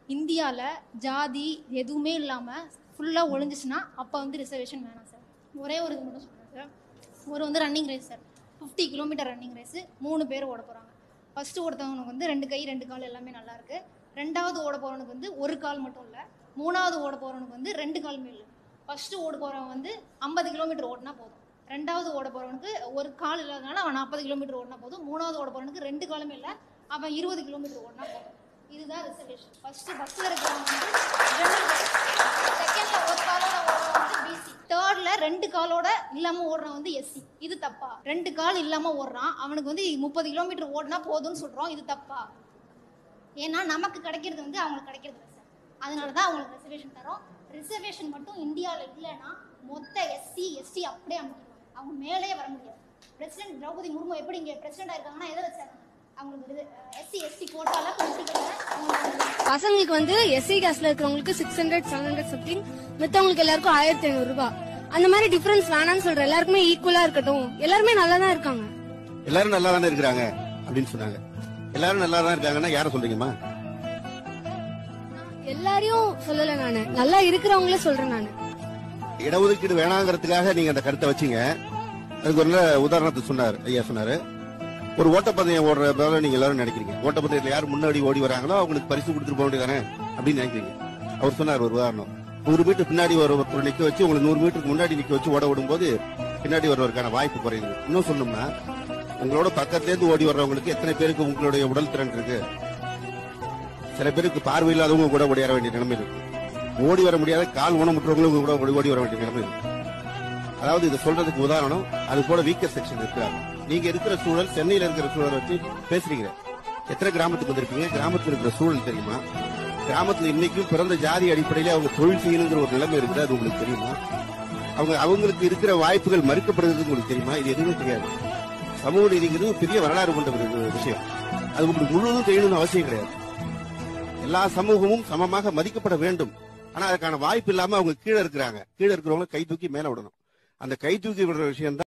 இந்தியாவில் ஜாதி எதுவுமே இல்லாமல் ஃபுல்லாக ஒழிஞ்சிச்சுன்னா அப்போ வந்து ரிசர்வேஷன் வேணாம் சார் ஒரே ஒரு இது மட்டும் சொல்கிறேன் சார் ஒரு வந்து running race sir fifty kilometre running race மூணு பேர் ஓட போகிறாங்க ஃபஸ்ட்டு ஒருத்தவனுக்கு வந்து ரெண்டு கை ரெண்டு கால் எல்லாமே நல்லா இருக்கு ரெண்டாவது ஓட போகிறவனுக்கு வந்து ஒரு கால் மட்டும் இல்லை மூணாவது ஓட போகிறவனுக்கு வந்து ரெண்டு காலுமே இல்லை ஃபஸ்ட்டு ஓட போகிறவன் வந்து ஐம்பது கிலோமீட்டர் ஓடினா போதும் ரெண்டாவது ஓட போகிறவனுக்கு ஒரு கால் இல்லாதனால அவன் நாற்பது கிலோமீட்டர் ஓடினா போதும் மூணாவது ஓட போகிறவனுக்கு ரெண்டு காலுமே இல்லை அவன் இருபது கிலோமீட்டர் ஓடினா போதும் இதுதான் ரிசர்வேஷன் ஃபர்ஸ்ட் பஸ்ஸில் இருக்கிறவங்க வந்து செகண்ட்ல ஒரு காலோட ஓடுறவங்க வந்து பிசி தேர்ட்ல ரெண்டு காலோட இல்லாம ஓடுறவன் வந்து எஸ்சி இது தப்பா ரெண்டு கால் இல்லாம ஓடுறான் அவனுக்கு வந்து முப்பது கிலோமீட்டர் ஓடினா போதும்னு சொல்றோம் இது தப்பா ஏன்னா நமக்கு கிடைக்கிறது வந்து அவங்களுக்கு கிடைக்கிறது இல்லை சார் அதனால தான் அவங்களுக்கு ரிசர்வேஷன் தரோம் ரிசர்வேஷன் மட்டும் இந்தியாவில் இல்லைன்னா மொத்த எஸ்சி எஸ்டி அப்படியே அமைக்கிடுவாங்க அவங்க மேலே வர முடியாது பிரசிடென்ட் திரௌபதி முர்மு எப்படி இங்கே பிரசிடென்ட் இருக்காங்கன்னா எதை வச்சாங்க அவங்களுக்கு எஸ்சி எஸ்டி கோட்டால பொலிட்டிக்கல்ல அவங்களுக்கு பசங்களுக்கு வந்து எஸ்சி காஸ்ட்ல இருக்கிறவங்களுக்கு six hundred seven hundred something மித்தவங்களுக்கு எல்லாருக்கும் ஆயிரத்தி ஐநூறு ரூபாய் அந்த மாதிரி டிஃபரன்ஸ் வேணாம்னு சொல்ற எல்லாருக்குமே ஈக்குவலா இருக்கட்டும் எல்லாருமே நல்லா தான் இருக்காங்க எல்லாரும் நல்லா தானே இருக்கிறாங்க அப்படின்னு சொன்னாங்க எல்லாரும் நல்லா தான் இருக்காங்கன்னா யார சொல்றீங்கம்மா எல்லாரையும் சொல்லல நானு நல்லா இருக்கிறவங்கள சொல்றேன் நானு இடஒதுக்கீடு வேணாங்கிறதுக்காக நீங்க அந்த கருத்தை வச்சீங்க அதுக்கு ஒரு நல்ல உதாரணத்தை சொன்னார் ஐயா சொன்னாரு ஒரு ஓட்டப்பந்தயம் ஓடுற போல நீங்க எல்லாரும் நினைக்கிறீங்க ஓட்டப்பந்தயத்துல யார் முன்னாடி ஓடி வராங்களோ அவங்களுக்கு பரிசு கொடுத்துட்டு போக வேண்டியதானே அப்படின்னு நினைக்கிறீங்க அவர் சொன்னார் ஒரு உதாரணம் நூறு மீட்டர் பின்னாடி ஒரு ஒருத்தர் நிக்க வச்சு உங்களை நூறு மீட்டருக்கு முன்னாடி நிக்க வச்சு ஓட விடும்போது பின்னாடி வருவதற்கான வாய்ப்பு குறையுது இன்னும் சொல்லணும்னா உங்களோட பக்கத்துல இருந்து ஓடி வர்றவங்களுக்கு எத்தனை பேருக்கு உங்களுடைய உடல் திறன் இருக்கு சில பேருக்கு பார்வை இல்லாதவங்க கூட ஓடியார வேண்டிய நிலைமை இருக்கு ஓடி வர முடியாத கால் ஊனமுற்றவங்களும் கூட ஓடி ஓடி வர வேண்டிய நிலைமை இருக்கு அதாவது இது சொல்றதுக்கு உதாரணம் அது போல வீக்கர் செக்ஷன் இருக்கிறாங்க நீங்க இருக்கிற சூழல் சென்னையில இருக்கிற சூழல் வச்சு பேசுறீங்க எத்தனை கிராமத்துக்கு வந்திருக்கீங்க கிராமத்துல இருக்கிற சூழல் தெரியுமா கிராமத்துல இன்னைக்கும் பிறந்த ஜாதி அடிப்படையில அவங்க தொழில் செய்யணுங்கிற ஒரு நிலைமை இருக்குது அது உங்களுக்கு தெரியுமா அவங்க அவங்களுக்கு இருக்கிற வாய்ப்புகள் மறுக்கப்படுறது உங்களுக்கு தெரியுமா இது எதுவுமே தெரியாது சமூக நீதிங்கிறது ஒரு பெரிய வரலாறு கொண்ட ஒரு விஷயம் அது உங்களுக்கு முழுவதும் தெரியணும்னு அவசியம் கிடையாது எல்லா சமூகமும் சமமாக மதிக்கப்பட வேண்டும் ஆனா அதுக்கான வாய்ப்பு இல்லாம அவங்க கீழே இருக்கிறாங்க கீழே இருக்கிறவங்க கை தூக்கி மேல விடணும் அந்த கை தூக்கி விடுற விஷயம்